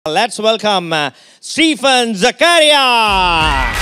Let's welcome uh, Stephen Zakaria.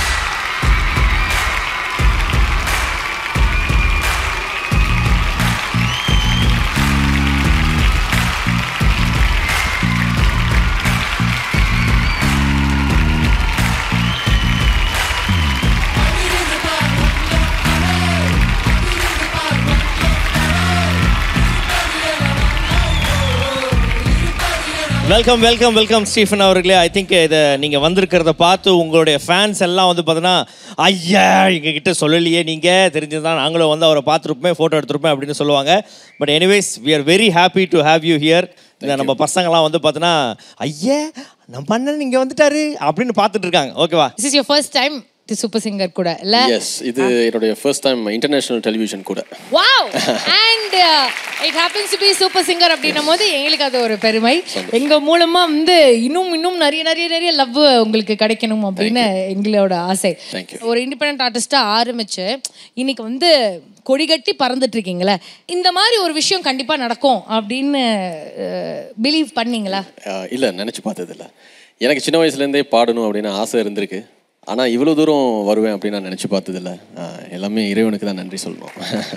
Welcome welcome welcome Stephen அவர்களே I think இதை நீங்கள் வந்திருக்கிறத பார்த்து உங்களுடைய ஃபேன்ஸ் எல்லாம் வந்து பார்த்தீங்கன்னா ஐயா எங்ககிட்ட சொல்லலையே நீங்கள் தெரிஞ்சுதான் நாங்களும் வந்து அவரை பார்த்துருப்போமே ஃபோட்டோ எடுத்திருப்போம் அப்படின்னு சொல்லுவாங்க but anyways we are very happy to have you here இந்த நம்ம பசங்களாம் வந்து பார்த்தீங்கன்னா ஐயா நம்ம அண்ணன் இங்கே வந்துட்டாரு அப்படின்னு பார்த்துட்டு இருக்காங்க ஓகேவா This is your first time to super singer கூட இல்ல எஸ் இது என்னுடைய ஃபர்ஸ்ட் டைம் இன்டர்நேஷனல் டெலிவிஷன் கூட wow and it happens to be super singer அப்படின்னும் போது எங்களுக்கு அது ஒரு பெருமை எங்க மூலமா வந்து இன்னும் இன்னும் நிறைய நிறைய நிறைய லவ் உங்களுக்கு கிடைக்கணும் அப்படின்னு எங்களோட ஆசை Thank you. ஒரு இண்டிபெண்டன்ட் ஆர்டிஸ்டா ஆரம்பிச்சு இன்னைக்கு வந்து கொடி கட்டி பறந்துட்டு இருக்கீங்களே இந்த மாதிரி ஒரு விஷயம் கண்டிப்பா நடக்கும் அப்படின்னு பிலீவ் பண்ணீங்களா இல்லை நினச்சி பார்த்ததில்ல எனக்கு சின்ன வயசுலேருந்தே பாடணும் அப்படின்னு ஆசை இருந்திருக்கு ஆனால் இவ்வளோ தூரம் வருவேன் அப்படின்னு நான் நினச்சி பார்த்ததில்ல அஹ், எல்லாமே இறைவனுக்கு தான் நன்றி சொல்லணும்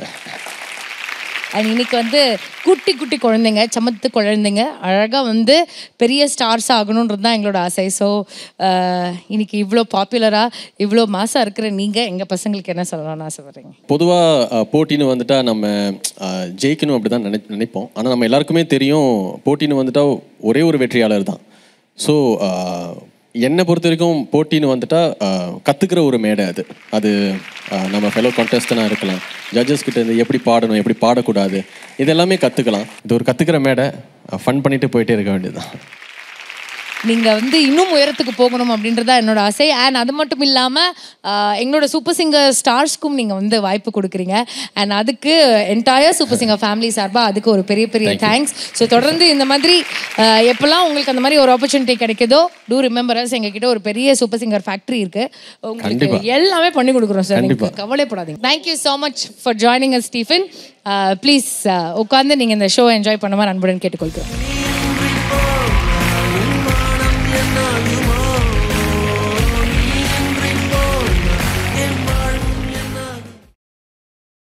அண்ட் இன்னைக்கு வந்து குட்டி குட்டி குழந்தைங்க சமத்து குழந்தைங்க அழகாக வந்து பெரிய ஸ்டார்ஸ் ஆகணுன்றது தான் எங்களோட ஆசை ஸோ இன்னைக்கு இவ்வளோ பாப்புலராக இவ்வளோ மாசாக இருக்கிற நீங்கள் எங்கள் பசங்களுக்கு என்ன சொல்லலாம்னு ஆசைப்படுறீங்க பொதுவாக போட்டின்னு வந்துட்டா நம்ம அஹ், ஜெயிக்கணும் அப்படி தான் நினை நினைப்போம் ஆனால் நம்ம எல்லாருக்குமே தெரியும் போட்டின்னு வந்துட்டா ஒரே ஒரு வெற்றியாளர் தான் ஸோ என்னை பொறுத்த வரைக்கும் போட்டின்னு வந்துட்டா அஹ், கத்துக்கிற ஒரு மேடை அது அது அஹ், நம்ம ஃபெலோ கான்டெஸ்டனாக இருக்கலாம் ஜட்ஜஸ் கிட்ட இருந்து எப்படி பாடணும் எப்படி பாடக்கூடாது இது எல்லாமே கற்றுக்கலாம் இது ஒரு கற்றுக்கிற மேடை ஃபன் பண்ணிட்டு போயிட்டே இருக்க வேண்டியதுதான் நீங்கள் வந்து இன்னும் உயரத்துக்கு போகணும் அப்படின்றது தான் என்னோட ஆசை அண்ட் அது மட்டும் இல்லாமல் எங்களோட சூப்பர் சிங்கர் ஸ்டார்ஸ்க்கும் நீங்கள் வந்து வாய்ப்பு கொடுக்குறீங்க அண்ட் அதுக்கு என்டையர் சூப்பர் சிங்கர் ஃபேமிலி சார்பாக அதுக்கு ஒரு பெரிய பெரிய தேங்க்ஸ் ஸோ தொடர்ந்து இந்த மாதிரி ஆஹ், எப்பெல்லாம் உங்களுக்கு அந்த மாதிரி ஒரு ஆப்பர்ச்சுனிட்டி கிடைக்குதோ டூ ரிமெம்பரஸ் எங்ககிட்ட ஒரு பெரிய சூப்பர் சிங்கர் ஃபேக்ட்ரி இருக்கு உங்களுக்கு கண்டிப்பா. எல்லாமே பண்ணி கொடுக்குறோம் சார் கண்டிப்பா. நீங்கள் கவலைப்படாதீங்க thank you so much for joining us Stephen please உட்காந்து நீங்கள் இந்த ஷோ என்ஜாய் பண்ணுமாறு அன்புடன் கேட்டுக்கொள்கிறோம்